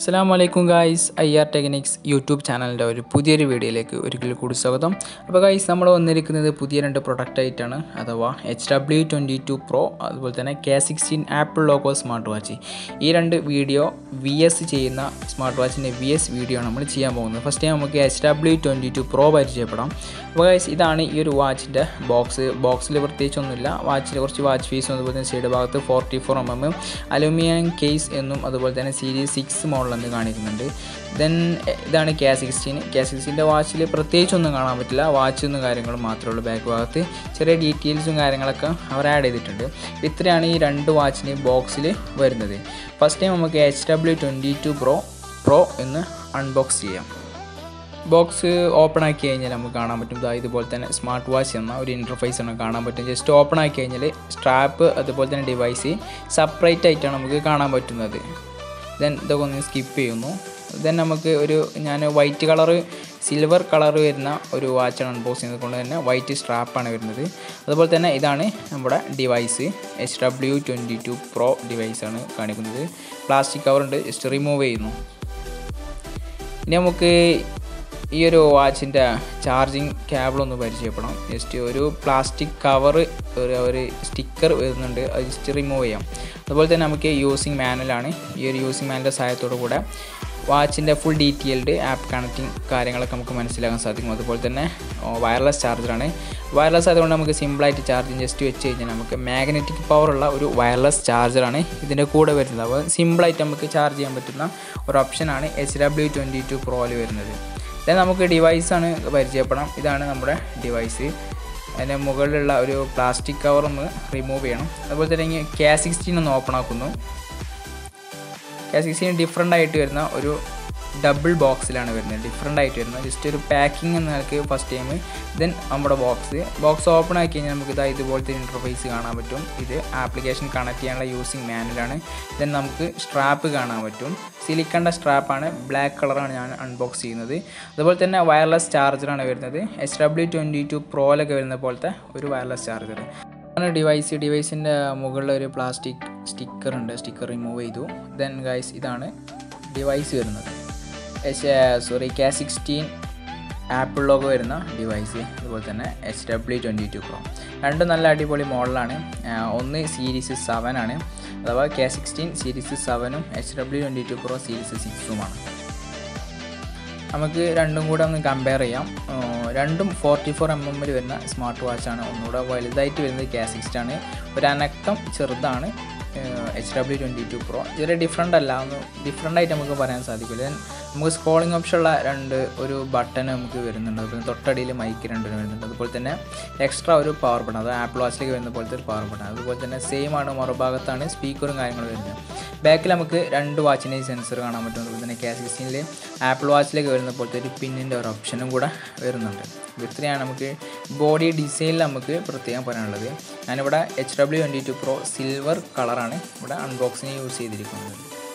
അസ്സാം വലൈക്കും guys I R technics YouTube ചാനലിൻ്റെ ഒരു പുതിയൊരു വീഡിയോയിലേക്ക് ഒരിക്കൽ കൂടി സ്വാഗതം അപ്പോൾ ഗായ്സ് നമ്മൾ വന്നിരിക്കുന്നത് പുതിയ രണ്ട് പ്രൊഡക്റ്റ് ആയിട്ടാണ് അഥവാ H W twenty two pro അതുപോലെ തന്നെ K sixteen Apple logo smart watch ഈ രണ്ട് വീഡിയോ വി എസ് ചെയ്യുന്ന സ്മാർട്ട് വാച്ചിൻ്റെ വി എസ് വീഡിയോ ആണ് നമ്മൾ ചെയ്യാൻ പോകുന്നത് ഫസ്റ്റ് ടൈം നമുക്ക് H W twenty two pro പരിചയപ്പെടാം അപ്പോൾ ഗായ്സ് ഇതാണ് ഈ ഒരു വാച്ചിൻ്റെ ബോക്സ് ബോക്സിൽ പ്രത്യേകിച്ചൊന്നുമില്ല വാച്ചിൽ കുറച്ച് വാച്ച് ഫീസും അതുപോലെ തന്നെ സൈഡ് ഭാഗത്ത് forty four M M aluminium case എന്നും അതുപോലെ തന്നെ സീരീസ് സിക്സ് മോഡൽ എന്ന് കാണിക്കുന്നുണ്ട് ദെൻ ഇതാണ് കെ സിക്സ്റ്റീൻ കെ സിക്സ്റ്റീൻ്റെ വാച്ചിൽ പ്രത്യേകിച്ചൊന്നും കാണാൻ പറ്റില്ല വാച്ചൊന്നും കാര്യങ്ങളും മാത്രമേ ഉള്ളൂ ബാക്ക് ഭാഗത്ത് ചെറിയ ഡീറ്റെയിൽസും കാര്യങ്ങളൊക്കെ അവർ ആഡ് ചെയ്തിട്ടുണ്ട് ഇത്രയാണ് ഈ രണ്ട് വാച്ചിന് ബോക്സിൽ വരുന്നത് ഫസ്റ്റ് ടൈം നമുക്ക് H W twenty two pro pro എന്ന് അൺബോക്സ് ചെയ്യാം ബോക്സ് ഓപ്പൺ ആക്കി കഴിഞ്ഞാൽ നമുക്ക് കാണാൻ പറ്റും ഇതാ ഇതുപോലെ തന്നെ സ്മാർട്ട് വാച്ച് എന്ന ഒരു ഇൻ്റർഫേസ് ആണ് കാണാൻ പറ്റും ജസ്റ്റ് ഓപ്പൺ ആക്കി കഴിഞ്ഞാൽ സ്ട്രാപ്പ് അതുപോലെ തന്നെ ഡിവൈസ് സെപ്പറേറ്റ് ആയിട്ടാണ് നമുക്ക് കാണാൻ പറ്റുന്നത് ദെൻ ഇതൊക്കെ ഒന്ന് സ്കിപ്പ് ചെയ്യുന്നു ദെൻ നമുക്ക് ഒരു ഞാൻ വൈറ്റ് കളറ് സിൽവർ കളർ വരുന്ന ഒരു വാച്ചാണ് അൺബോക്സ് ചെയ്യുന്നത് കൊണ്ട് തന്നെ വൈറ്റ് സ്ട്രാപ്പാണ് വരുന്നത് അതുപോലെ തന്നെ ഇതാണ് നമ്മുടെ device H W twenty two pro ഡിവൈസാണ് കാണിക്കുന്നത് പ്ലാസ്റ്റിക് കവറുണ്ട് ജസ്റ്റ് റിമൂവ് ചെയ്യുന്നു ഇനി നമുക്ക് ഈ ഒരു വാച്ചിൻ്റെ ചാർജിങ് കേബിൾ ഒന്ന് പരിചയപ്പെടാം ജസ്റ്റ് ഒരു പ്ലാസ്റ്റിക് കവർ ഒരു ഒരു സ്റ്റിക്കർ വരുന്നുണ്ട് അത് ജസ്റ്റ് റിമൂവ് ചെയ്യാം അതുപോലെ തന്നെ നമുക്ക് യൂസിങ് മാനുവലാണ് ഈ ഒരു യൂസിങ് മാനുവലിൻ്റെ സഹായത്തോടു കൂടെ വാച്ചിൻ്റെ ഫുൾ ഡീറ്റെയിൽഡ് ആപ്പ് കണക്റ്റിംഗ് കാര്യങ്ങളൊക്കെ നമുക്ക് മനസ്സിലാക്കാൻ സാധിക്കും അതുപോലെ തന്നെ വയർലെസ് ചാർജറാണ് വയർലെസ് ആയതുകൊണ്ട് നമുക്ക് സിമ്പിളായിട്ട് ചാർജിങ് ജസ്റ്റ് വെച്ച് കഴിഞ്ഞാൽ നമുക്ക് മാഗ്നറ്റിക് പവറുള്ള ഒരു വയർലെസ് ചാർജറാണ് ഇതിൻ്റെ കൂടെ വരുന്നത് അപ്പോൾ സിമ്പിളായിട്ട് നമുക്ക് ചാർജ് ചെയ്യാൻ പറ്റുന്ന ഒരു ഓപ്ഷനാണ് എച്ച് ഡബ്ല്യു ട്വൻറ്റി ടു പ്രോയിൽ വരുന്നത് ദെൻ നമുക്ക് ഡിവൈസാണ് പരിചയപ്പെടാം ഇതാണ് നമ്മുടെ ഡിവൈസ് അതിൻ്റെ മുകളിലുള്ള ഒരു പ്ലാസ്റ്റിക് കവർ ഒന്ന് റിമൂവ് ചെയ്യണം അതുപോലെ തന്നെ കെ സിക്സ്റ്റീൻ ഒന്ന് ഓപ്പൺ ആക്കുന്നു കെ സിക്സ്റ്റീൻ ഡിഫറെൻ്റ് ആയിട്ട് വരുന്ന ഒരു ഡബിൾ ബോക്സിലാണ് വരുന്നത് ഡിഫറെൻ്റ് ആയിട്ട് വരുന്നത് ജസ്റ്റ് ഒരു പാക്കിംഗ് എന്ന നിലക്ക് ഫസ്റ്റ് ടൈം ദെൻ നമ്മുടെ ബോക്സ് ബോക്സ് ഓപ്പൺ ആക്കി കഴിഞ്ഞാൽ നമുക്ക് ഇതാ ഇതുപോലത്തെ ഇൻ്റർഫേസ് കാണാൻ പറ്റും ഇത് ആപ്ലിക്കേഷൻ കണക്ട് ചെയ്യാനുള്ള യൂസിങ് മാനുവലാണ് ദെൻ നമുക്ക് സ്ട്രാപ്പ് കാണാൻ പറ്റും സിലിക്കണ്ട സ്ട്രാപ്പാണ് ബ്ലാക്ക് കളറാണ് ഞാൻ അൺബോക്സ് ചെയ്യുന്നത് അതുപോലെ തന്നെ വയർലെസ് ചാർജറാണ് വരുന്നത് എച്ച് ഡബ്ല്യു ട്വൻറ്റി ടു പ്രോയിലൊക്കെ വരുന്ന പോലത്തെ ഒരു വയർലെസ് ചാർജർ ആണ് ഡിവൈസ് ഡിവൈസിൻ്റെ മുകളിൽ ഒരു പ്ലാസ്റ്റിക് സ്റ്റിക്കർ ഉണ്ട് സ്റ്റിക്കർ റിമൂവ് ചെയ്തു ദെൻ ഗൈസ് ഇതാണ് ഡിവൈസ് വരുന്നത് H sorry K sixteen Apple logo വരുന്ന ഡിവൈസ് അതുപോലെ തന്നെ H W twenty two pro രണ്ടും നല്ല അടിപൊളി മോഡലാണ് ഒന്ന് സീരീസ് സെവൻ ആണ് അഥവാ കെ സിക്സ്റ്റീൻ സീരീസ് സെവനും H W twenty two pro series സിക്സുമാണ് നമുക്ക് രണ്ടും കൂടെ ഒന്ന് കമ്പയർ ചെയ്യാം രണ്ടും ഫോർട്ടി ഫോർ എം എമ്മിൽ വരുന്ന സ്മാർട്ട് വാച്ചാണ് ഒന്നുകൂടെ വലുതായിട്ട് വരുന്നത് കെ സിക്സ്റ്റ് ആണ് ഒരു അനക്കം ചെറുതാണ് H W twenty two pro ഇതൊരു ഡിഫറെൻ്റ് അല്ല ഒന്ന് ഡിഫറെൻ്റ് ആയിട്ട് നമുക്ക് പറയാൻ സാധിക്കില്ല നമുക്ക് സ്ക്രോളിംഗ് ഓപ്ഷനുള്ള രണ്ട് ഒരു ബട്ടൺ നമുക്ക് വരുന്നുണ്ട് അതുപോലെ തൊട്ടടിയിൽ മൈക്ക് രണ്ടിന് വരുന്നുണ്ട് അതുപോലെ തന്നെ എക്സ്ട്രാ ഒരു പവർ ബട്ടൺ അത് ആപ്പിൾ വാച്ചിലേക്ക് വരുന്ന പോലത്തെ ഒരു പവർ ബട്ടൺ അതുപോലെ തന്നെ സെയിം ആണ് മറുഭാഗത്താണ് സ്പീക്കറും കാര്യങ്ങളും വരുന്നത് ബാക്കിൽ നമുക്ക് രണ്ട് വാച്ചിൻ്റെയും സെൻസർ കാണാൻ പറ്റും അതുപോലെ തന്നെ കെ സിക്സ്റ്റീനിൽ ആപ്പിൾ വാച്ചിലേക്ക് വരുന്ന പോലത്തെ ഒരു പിന്നിൻ്റെ ഒരു ഓപ്ഷനും കൂടെ വരുന്നുണ്ട് ഇത്രയാണ് നമുക്ക് ബോഡി ഡിസൈനിൽ നമുക്ക് പ്രത്യേകം പറയാനുള്ളത് ഞാനിവിടെ H W twenty two pro silver കളറാണ് ഇവിടെ അൺബോക്സിങ് യൂസ് ചെയ്തിരിക്കുന്നത്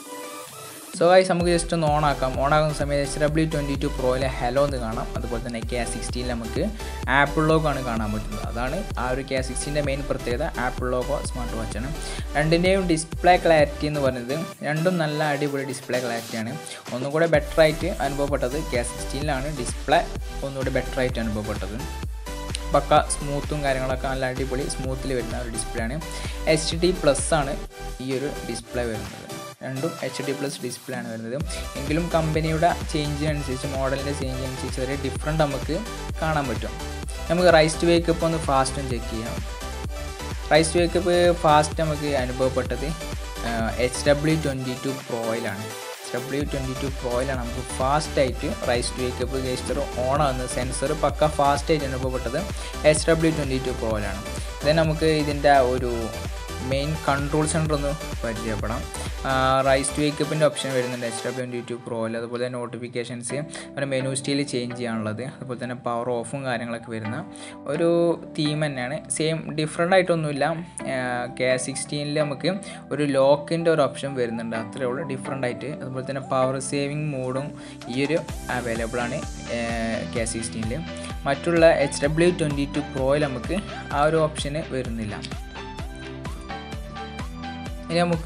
സോ ഗൈസ് നമുക്ക് ജസ്റ്റ് ഒന്ന് ഓൺ ആക്കാം ഓൺ ആകുന്ന സമയത്ത് എച്ച് ഡബ്ല്യു ട്വൻറ്റി ടു പ്രോയിലെ ഹെലോ എന്ന് കാണാം അതുപോലെ തന്നെ കെ സിക്സ്റ്റീനിൽ നമുക്ക് ആപ്പിൾ ലോഗോ ആണ് കാണാൻ പറ്റുന്നത് അതാണ് ആ ഒരു കെ സിക്സ്റ്റീൻ്റെ മെയിൻ പ്രത്യേകത ആപ്പിൾ ലോഗോ സ്മാർട്ട് വാച്ചാണ് രണ്ടിൻ്റെയും ഡിസ്പ്ലേ ക്ലാരിറ്റി എന്ന് പറയുന്നത് രണ്ടും നല്ല അടിപൊളി ഡിസ്പ്ലേ ക്ലാരിറ്റിയാണ് ഒന്നും കൂടെ ബെറ്റർ ആയിട്ട് അനുഭവപ്പെട്ടത് കെ സിക്സ്റ്റീനിലാണ് ഡിസ്പ്ലേ ഒന്നുകൂടി ബെറ്റർ ആയിട്ട് അനുഭവപ്പെട്ടത് പക്ക സ്മൂത്തും കാര്യങ്ങളൊക്കെ നല്ല അടിപൊളി സ്മൂത്തിൽ വരുന്ന ഒരു ഡിസ്പ്ലേ ആണ് എച്ച് ഡി പ്ലസ് ആണ് ഈ ഒരു ഡിസ്പ്ലേ വരുന്നത് രണ്ടും എച്ച് ഡി പ്ലസ് ഡിസ്പ്ലേ ആണ് വരുന്നത് എങ്കിലും കമ്പനിയുടെ ചേഞ്ചിനനുസരിച്ച് മോഡലിൻ്റെ ചേഞ്ചിനനുസരിച്ച് ചെറിയ ഡിഫറെൻ്റ് നമുക്ക് കാണാൻ പറ്റും നമുക്ക് റൈസ് ടു വേക്കപ്പ് ഒന്ന് ഫാസ്റ്റും ചെക്ക് ചെയ്യാം റൈസ് ടു വേക്കപ്പ് ഫാസ്റ്റ് നമുക്ക് അനുഭവപ്പെട്ടത് എച്ച് ഡബ്ല്യു ട്വൻറ്റി ടു പ്രോയിലാണ് ഡബ്ല്യു ട്വൻറ്റി ടു പ്രോയിലാണ് നമുക്ക് ഫാസ്റ്റായിട്ട് raise to wake up gesture on ആകുന്നത് സെൻസർ പക്ക ഫാസ്റ്റായിട്ട് അനുഭവപ്പെട്ടത് എച്ച് ഡബ്ല്യു ട്വൻറ്റി ടു പ്രോയിലാണ് ദെൻ നമുക്ക് ഇതിൻ്റെ ഒരു മെയിൻ കൺട്രോൾ സെൻറ്റർ ഒന്ന് പരിചയപ്പെടാം റൈസ് ടു വേക്കപ്പിൻ്റെ ഓപ്ഷൻ വരുന്നുണ്ട് എച്ച് ഡബ്ല്യു ട്വൻറ്റി ടു പ്രോയിൽ അതുപോലെ തന്നെ നോട്ടിഫിക്കേഷൻസ് ഒരു മെനു സ്റ്റീൽ ചേഞ്ച് ചെയ്യാനുള്ളത് അതുപോലെ തന്നെ പവർ ഓഫും കാര്യങ്ങളൊക്കെ വരുന്ന ഒരു തീം തന്നെയാണ് സെയിം ഡിഫറെൻ്റ് ആയിട്ടൊന്നുമില്ല കെ സിക്സ്റ്റീനിൽ നമുക്ക് ഒരു ലോക്കിൻ്റെ ഒരു ഓപ്ഷൻ വരുന്നുണ്ട് അത്രയേ ഉള്ളൂ ഡിഫറെൻ്റ് ആയിട്ട് അതുപോലെ തന്നെ പവർ സേവിങ് മോഡും ഈ ഒരു അവൈലബിൾ ആണ് കെ സിക്സ്റ്റീനിൽ മറ്റുള്ള എച്ച് ഡബ്ല്യു ട്വൻറ്റി ടു പ്രോയിൽ നമുക്ക് ആ ഒരു ഓപ്ഷന് വരുന്നില്ല ഇനി നമുക്ക്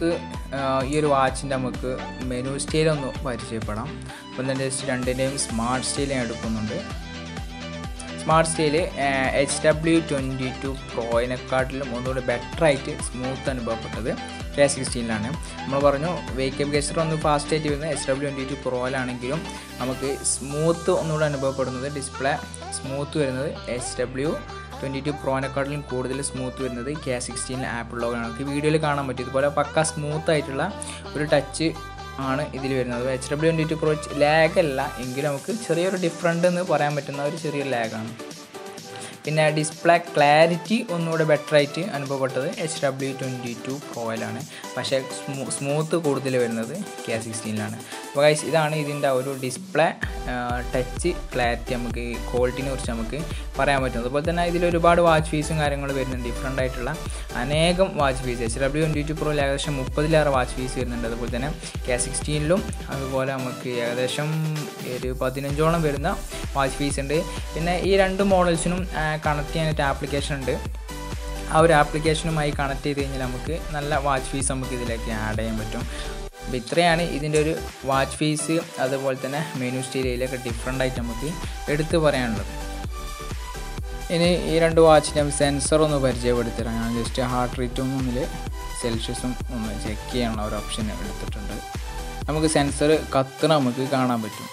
ഈ ഒരു വാച്ചിൻ്റെ നമുക്ക് മെനു സ്റ്റൈൽ ഒന്ന് പരിചയപ്പെടാം അപ്പം തന്നെ ജസ്റ്റ് രണ്ടിൻ്റെയും സ്മാർട്ട് സ്റ്റൈൽ ഞാൻ എടുക്കുന്നുണ്ട് smart style H W twenty two പ്രോയിനെക്കാട്ടിലും ഒന്നുകൂടി ബെറ്റർ ആയിട്ട് സ്മൂത്ത് അനുഭവപ്പെട്ടത് കെ സിക്സ്റ്റീനിലാണ് നമ്മൾ പറഞ്ഞു വേക്കപ്പ് ഗസ്റ്റർ ഒന്ന് ഫാസ്റ്റ് ആയിട്ട് വരുന്നത് എച്ച് ഡബ്ല്യു ട്വൻറ്റി ടു പ്രോയിലാണെങ്കിലും നമുക്ക് സ്മൂത്ത് ഒന്നുകൂടെ അനുഭവപ്പെടുന്നത് ഡിസ്പ്ലേ സ്മൂത്ത് വരുന്നത് എച്ച് ഡബ്ല്യു ട്വൻറ്റി ടു പ്രോനെക്കാട്ടിലും കൂടുതൽ സ്മൂത്ത് വരുന്നത് കെ സിക്സ്റ്റീനിൽ ആപ്പിൾ ലോഗാണ് നമുക്ക് വീഡിയോയിൽ കാണാൻ പറ്റും ഇതുപോലെ പക്ക സ്മൂത്ത് ആയിട്ടുള്ള ഒരു ടച്ച് ആണ് ഇതിൽ വരുന്നത് H W twenty two pro lag അല്ല എങ്കിലും നമുക്ക് ചെറിയൊരു ഡിഫറെൻ്റ് എന്ന് പറയാൻ പറ്റുന്ന ഒരു ചെറിയൊരു ലാഗാണ് പിന്നെ ഡിസ്പ്ലേ ക്ലാരിറ്റി ഒന്നുകൂടെ ബെറ്റർ ആയിട്ട് അനുഭവപ്പെട്ടത് എച്ച് ഡബ്ല്യു ട്വൻറ്റി ടു പ്രോയിലാണ് പക്ഷേ സ്മൂ സ്മൂത്ത് കൂടുതൽ വരുന്നത് കെ സിക്സ്റ്റീനിലാണ് അപ്പോൾ ഗൈസ് ഇതാണ് ഇതിൻ്റെ ഒരു ഡിസ്പ്ലേ ടച്ച് ക്ലാരിറ്റി നമുക്ക് ക്വാളിറ്റിനെ കുറിച്ച് നമുക്ക് പറയാൻ പറ്റും അതുപോലെ തന്നെ ഇതിൽ ഒരുപാട് വാച്ച് ഫീസും കാര്യങ്ങളും വരുന്നുണ്ട് ഡിഫറെൻ്റ് ആയിട്ടുള്ള അനേകം watch faces H W twenty two പ്രോയിൽ ഏകദേശം മുപ്പതിലേറെ വാച്ച് ഫീസ് വരുന്നുണ്ട് അതുപോലെ തന്നെ കെ സിക്സ്റ്റീനിലും അതുപോലെ നമുക്ക് ഏകദേശം ഒരു പതിനഞ്ചോളം വരുന്ന വാച്ച് ഫീസ് ഉണ്ട് പിന്നെ ഈ രണ്ട് മോഡൽസിനും കണക്ട് ചെയ്യാനായിട്ട് ആപ്ലിക്കേഷൻ ഉണ്ട് ആ ഒരു ആപ്ലിക്കേഷനുമായി കണക്ട് ചെയ്ത് കഴിഞ്ഞാൽ നമുക്ക് നല്ല വാച്ച് ഫീസ് നമുക്ക് ഇതിലേക്ക് ആഡ് ചെയ്യാൻ പറ്റും അപ്പോൾ ഇത്രയാണ് ഇതിൻ്റെ ഒരു വാച്ച് ഫീസ് അതുപോലെ തന്നെ മെനു സ്റ്റൈലിലൊക്കെ ഡിഫറെൻ്റ് ആയിട്ട് നമുക്ക് എടുത്തു പറയാനുള്ളത് ഇനി ഈ രണ്ട് വാച്ചിൻ്റെ സെൻസർ ഒന്ന് പരിചയപ്പെടുത്തിത്തരാം ഞാൻ ജസ്റ്റ് ഹാർട്ട് റേറ്റും ഒന്നിൽ സെൽഷ്യസും ഒന്ന് ചെക്ക് ചെയ്യാനുള്ള ഒരു ഓപ്ഷൻ എടുത്തിട്ടുണ്ട് നമുക്ക് സെൻസർ കത്തണ നമുക്ക് കാണാൻ പറ്റും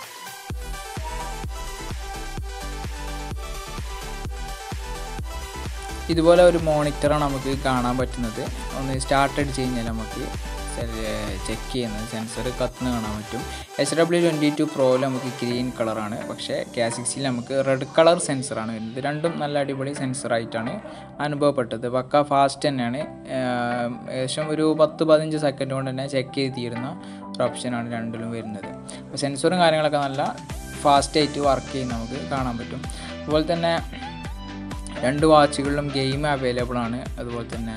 ഇതുപോലെ ഒരു മോണിറ്ററാണ് നമുക്ക് കാണാൻ പറ്റുന്നത് ഒന്ന് സ്റ്റാർട്ട് അടിച്ച് കഴിഞ്ഞാൽ നമുക്ക് ചെക്ക് ചെയ്യുന്നത് സെൻസർ കത്തുന്ന കാണാൻ പറ്റും എച്ച് ഡബ്ല്യു ട്വൻറ്റി ടു പ്രോയിൽ നമുക്ക് ഗ്രീൻ കളറാണ് പക്ഷേ കെ സിക്സിൽ നമുക്ക് റെഡ് കളർ സെൻസറാണ് വരുന്നത് രണ്ടും നല്ല അടിപൊളി സെൻസറായിട്ടാണ് അനുഭവപ്പെട്ടത് പക്ക ഫാസ്റ്റ് തന്നെയാണ് ഏകദേശം ഒരു പത്ത് പതിനഞ്ച് സെക്കൻഡ് കൊണ്ട് തന്നെ ചെക്ക് ചെയ്ത് തീരുന്ന ഒരു ഓപ്ഷനാണ് രണ്ടിലും വരുന്നത് അപ്പോൾ സെൻസറും കാര്യങ്ങളൊക്കെ നല്ല ഫാസ്റ്റായിട്ട് വർക്ക് ചെയ്യുന്ന നമുക്ക് കാണാൻ പറ്റും അതുപോലെ തന്നെ രണ്ട് വാച്ചുകളിലും ഗെയിം അവൈലബിൾ ആണ് അതുപോലെ തന്നെ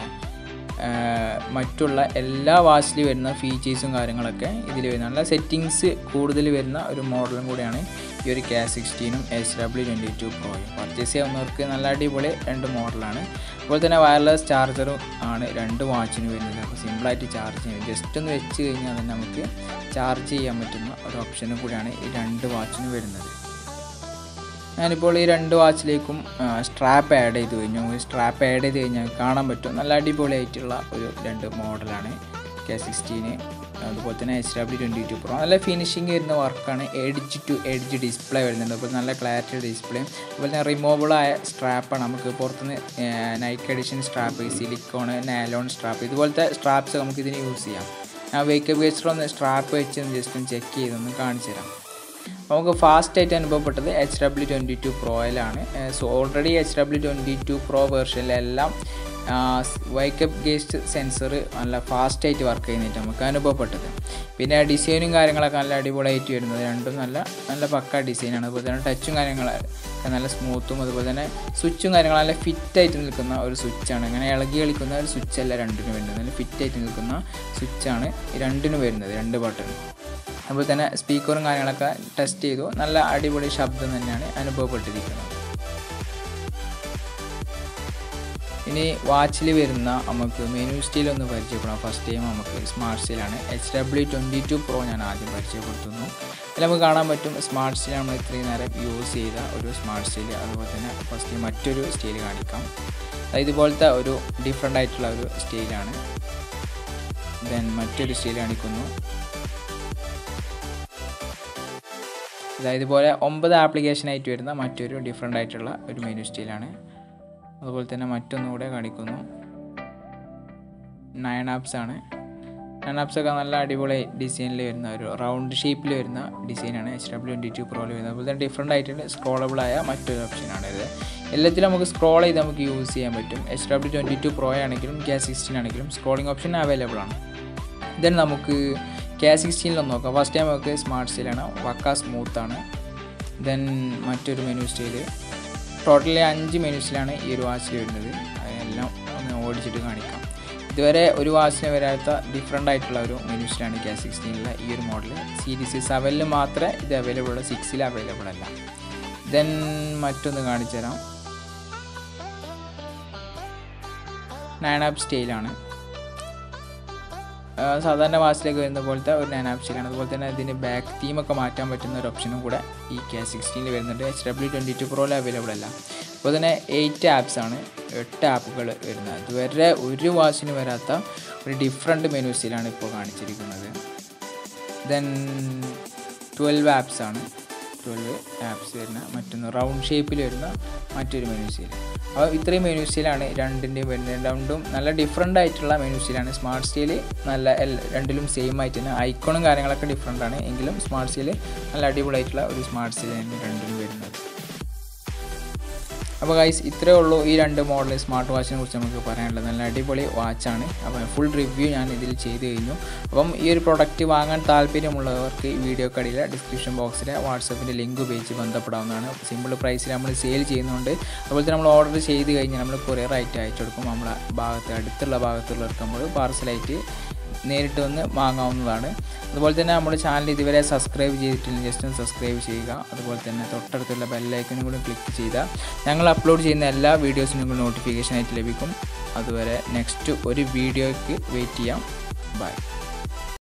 മറ്റുള്ള എല്ലാ വാച്ചിൽ വരുന്ന ഫീച്ചേഴ്സും കാര്യങ്ങളൊക്കെ ഇതിൽ വരുന്ന നല്ല സെറ്റിങ്സ് കൂടുതൽ വരുന്ന ഒരു മോഡലും കൂടിയാണ് ഈ ഒരു കെ സിക്സ്റ്റീനും എച്ച് ഡബ്ല്യു ട്വൻറ്റി ടു പ്രോയും പർച്ചേസ് ചെയ്യാവുന്നവർക്ക് നല്ല അടിപൊളി രണ്ട് മോഡലാണ് അതുപോലെ തന്നെ വയർലെസ് ചാർജറും ആണ് രണ്ട് വാച്ചിന് വരുന്നത് അപ്പോൾ സിമ്പിളായിട്ട് ചാർജ് ചെയ്യാം ജസ്റ്റ് ഒന്ന് വെച്ച് കഴിഞ്ഞാൽ തന്നെ നമുക്ക് ചാർജ് ചെയ്യാൻ പറ്റുന്ന ഒരു ഓപ്ഷനും കൂടിയാണ് ഈ രണ്ട് വാച്ചിന് വരുന്നത് ഞാനിപ്പോൾ ഈ രണ്ട് വാച്ചിലേക്കും സ്ട്രാപ്പ് ആഡ് ചെയ്ത് കഴിഞ്ഞു സ്ട്രാപ്പ് ആഡ് ചെയ്ത് കഴിഞ്ഞാൽ കാണാൻ പറ്റും നല്ല അടിപൊളിയായിട്ടുള്ള ഒരു രണ്ട് മോഡലാണ് കെ സിക്സ്റ്റീന് അതുപോലെ തന്നെ H W twenty two pro നല്ല ഫിനിഷിങ് വരുന്ന വർക്കാണ് എഡ്ജ് ടു എഡ്ജ് ഡിസ്പ്ലേ വരുന്നുണ്ട് അപ്പോൾ നല്ല ക്ലാരിറ്റി ഡിസ്പ്ലേ അതുപോലെ തന്നെ റിമൂവബിളായ സ്ട്രാപ്പാണ് നമുക്ക് പുറത്തുനിന്ന് Nike edition strap silicone nylon strap ഇതുപോലത്തെ സ്ട്രാപ്സ് നമുക്ക് ഇതിന് യൂസ് ചെയ്യാം ഞാൻ വേക്കപ്പ് ഗസ്റ്റർ ഒന്ന് സ്ട്രാപ്പ് വെച്ച് ജസ്റ്റ് ഒന്ന് ചെക്ക് ചെയ്തൊന്ന് കാണിച്ചു തരാം നമുക്ക് ഫാസ്റ്റ് ആയിട്ട് അനുഭവപ്പെട്ടത് എച്ച് ഡബ്ല്യു ട്വൻറ്റി ടു പ്രോയിലാണ് so already H W twenty two pro വേർഷനിലെല്ലാം വൈക്കപ്പ് ഗേസ്റ്റ് സെൻസർ നല്ല ഫാസ്റ്റായിട്ട് വർക്ക് ചെയ്യുന്നതായിട്ട് നമുക്ക് അനുഭവപ്പെട്ടത് പിന്നെ ഡിസൈനും കാര്യങ്ങളൊക്കെ നല്ല അടിപൊളിയായിട്ട് വരുന്നത് രണ്ടും നല്ല നല്ല പക്ക ഡിസൈനാണ് അതുപോലെ തന്നെ ടച്ചും കാര്യങ്ങളൊക്കെ നല്ല സ്മൂത്തും അതുപോലെ തന്നെ സ്വിച്ചും കാര്യങ്ങളും നല്ല ഫിറ്റായിട്ട് നിൽക്കുന്ന ഒരു സ്വിച്ചാണ് അങ്ങനെ ഇളകി കളിക്കുന്ന ഒരു സ്വിച്ചല്ല രണ്ടിനും വരുന്നത് നല്ല ഫിറ്റായിട്ട് നിൽക്കുന്ന സ്വിച്ചാണ് രണ്ടിനും വരുന്നത് രണ്ട് ബട്ടൺ അതുപോലെ തന്നെ സ്പീക്കറും കാര്യങ്ങളൊക്കെ ടെസ്റ്റ് ചെയ്തു നല്ല അടിപൊളി ശബ്ദം തന്നെയാണ് അനുഭവപ്പെട്ടിരിക്കുന്നത് ഇനി വാച്ചിൽ വരുന്ന നമുക്ക് മെനു സ്റ്റീൽ ഒന്ന് പരിചയപ്പെടാം ഫസ്റ്റ് ടൈം നമുക്ക് സ്മാർട്ട് സ്റ്റീലാണ് H W twenty two pro ഞാൻ ആദ്യം പരിചയപ്പെടുത്തുന്നു അതിൽ നമുക്ക് കാണാൻ പറ്റും സ്മാർട്ട് സ്റ്റീൽ നമ്മൾ ഇത്രയും നേരം യൂസ് ചെയ്ത ഒരു സ്മാർട്ട് സ്റ്റീൽ അതുപോലെ തന്നെ ഫസ്റ്റ് മറ്റൊരു സ്റ്റീൽ കാണിക്കാം ഇതുപോലത്തെ ഒരു ഡിഫറെൻ്റ് ആയിട്ടുള്ള ഒരു സ്റ്റീലാണ് ദെൻ മറ്റൊരു സ്റ്റീൽ കാണിക്കുന്നു അതായത് ഇതുപോലെ ഒമ്പത് ആപ്ലിക്കേഷൻ ആയിട്ട് വരുന്ന മറ്റൊരു ഡിഫറെൻ്റ് ആയിട്ടുള്ള ഒരു മെനു സ്റ്റൈലാണ് അതുപോലെ തന്നെ മറ്റൊന്നുകൂടെ കാണിക്കുന്നു നയൻ ആപ്സ് ആണ് നയൻ ആപ്സ് ഒക്കെ നല്ല അടിപൊളി ഡിസൈനിൽ വരുന്ന ഒരു റൗണ്ട് ഷേപ്പിൽ വരുന്ന ഡിസൈനാണ് എച്ച് ഡബ്ല്യു ട്വൻറ്റി ടു പ്രോയിൽ വരുന്നത് അതുപോലെ തന്നെ ഡിഫറെൻ്റ് ആയിട്ടുള്ള സ്ക്രോളബിൾ ആയ മറ്റൊരു ഓപ്ഷനാണ് ഇത് എല്ലാത്തിലും നമുക്ക് സ്ക്രോൾ ചെയ്ത് നമുക്ക് യൂസ് ചെയ്യാൻ പറ്റും H W twenty two pro ആണെങ്കിലും കെ സിക്സ്റ്റീൻ ആണെങ്കിലും സ്ക്രോളിംഗ് ഓപ്ഷൻ അവൈലബിൾ ആണ് ദെൻ നമുക്ക് കെ സിക്സ്റ്റീനിലൊന്ന് നോക്കാം ഫസ്റ്റ് ടൈം നമുക്ക് സ്മാർട്ട് സ്റ്റൈലാണ് വക്ക സ്മൂത്താണ് ദെൻ മറ്റൊരു മെനു സ്റ്റൈല് ടോട്ടലി അഞ്ച് മെനുസിലാണ് ഈ ഒരു വാച്ചിൽ വരുന്നത് അതെല്ലാം ഒന്ന് ഓടിച്ചിട്ട് കാണിക്കാം ഇതുവരെ ഒരു വാച്ചിന് വരാത്ത ഡിഫറെൻ്റ് ആയിട്ടുള്ള ഒരു മെനുസിലാണ് കെ സിക്സ്റ്റീനിലെ ഈ ഒരു മോഡൽ സീരീസ് സെവനിൽ മാത്രമേ ഇത് അവൈലബിൾ ഉള്ളൂ സിക്സിൽ അവൈലബിൾ അല്ല ദെൻ മറ്റൊന്ന് കാണിച്ചു തരാം നയൻ ആപ്പ് സ്റ്റൈലാണ് ആ, സാധാരണ വാച്ചിലേക്ക് വരുന്ന പോലത്തെ ഒരു നാനാപ്സിലാണ് അതുപോലെ തന്നെ ഇതിന് ബാക്ക് തീമൊക്കെ മാറ്റാൻ പറ്റുന്ന ഒരു ഓപ്ഷനും കൂടെ ഈ കെ സിക്സ്റ്റീനിൽ വരുന്നുണ്ട് എച്ച് ഡബ്ല്യു ട്വൻറ്റി ടു പ്രോയിൽ അവൈലബിൾ അല്ല അപ്പോൾ തന്നെ എയ്റ്റ് ആപ്സ് ആണ് എട്ട് ആപ്പുകൾ വരുന്നത് ഇതുവരെ ഒരു വാച്ചിന് വരാത്ത ഒരു ഡിഫറെൻറ്റ് മെനൂസിലാണ് ഇപ്പോൾ കാണിച്ചിരിക്കുന്നത് ദെൻ ട്വൽവ് ആപ്സ് ആണ് ട്വൽവ് ആപ്സ് വരുന്ന മറ്റൊന്ന് റൗണ്ട് ഷേപ്പിൽ വരുന്ന മറ്റൊരു മെനൂസിൽ അപ്പോൾ ഇത്രയും മെനൂസിലാണ് രണ്ടിൻ്റെയും വരുന്നത് രണ്ടും നല്ല ഡിഫറെൻ്റ് ആയിട്ടുള്ള മെനൂസിലാണ് സ്മാർട്ട് സ്റ്റീൽ നല്ല എൽ- രണ്ടിലും സെയിം ആയിട്ട് തന്നെ ഐക്കോണും കാര്യങ്ങളൊക്കെ ഡിഫറെൻ്റ് ആണ് എങ്കിലും സ്മാർട്ട് സ്റ്റീൽ നല്ല അടിപൊളിയായിട്ടുള്ള ഒരു സ്മാർട്ട് സ്റ്റീൽ തന്നെ രണ്ടിലും വരുന്നത് അപ്പോൾ ഗൈസ് ഇത്രയേ ഉള്ളൂ ഈ രണ്ട് മോഡൽ സ്മാർട്ട് വാച്ചിനെ കുറിച്ച് നമുക്ക് പറയാനുള്ളത് നല്ല അടിപൊളി വാച്ചാണ് അപ്പോൾ ഫുൾ റിവ്യൂ ഞാൻ ഇതിൽ ചെയ്ത് കഴിഞ്ഞു അപ്പം ഈ ഒരു പ്രൊഡക്റ്റ് വാങ്ങാൻ താല്പര്യമുള്ളവർക്ക് ഈ വീഡിയോ കടിയിലെ ഡിസ്ക്രിപ്ഷൻ ബോക്സിലെ വാട്സപ്പിൻ്റെ ലിങ്ക് ഉപയോഗിച്ച് ബന്ധപ്പെടാവുന്നതാണ് സിമ്പിൾ പ്രൈസിൽ നമ്മൾ സെയിൽ ചെയ്യുന്നുണ്ട് അതുപോലെ തന്നെ നമ്മൾ ഓർഡർ ചെയ്ത് കഴിഞ്ഞാൽ നമ്മൾ കൊറിയർ ആയിട്ട് അയച്ചു കൊടുക്കും നമ്മളെ ഭാഗത്ത് അടുത്തുള്ള ഭാഗത്തുള്ളവർക്ക് നമ്മൾ പാർസലായിട്ട് നേരിട്ട് വന്ന് വാങ്ങാവുന്നതാണ് അതുപോലെ തന്നെ നമ്മുടെ ചാനൽ ഇതുവരെ സബ്സ്ക്രൈബ് ചെയ്തിട്ടില്ലെങ്കിൽ ജസ്റ്റ് ഒന്ന് സബ്സ്ക്രൈബ് ചെയ്യുക അതുപോലെ തന്നെ തൊട്ടടുത്തുള്ള ബെല്ലൈക്കനും കൂടി ക്ലിക്ക് ചെയ്താൽ ഞങ്ങൾ അപ്ലോഡ് ചെയ്യുന്ന എല്ലാ വീഡിയോസിനും കൂടി നോട്ടിഫിക്കേഷൻ ആയിട്ട് ലഭിക്കും അതുവരെ നെക്സ്റ്റ് ഒരു വീഡിയോയ്ക്ക് വെയിറ്റ് ചെയ്യാം ബൈ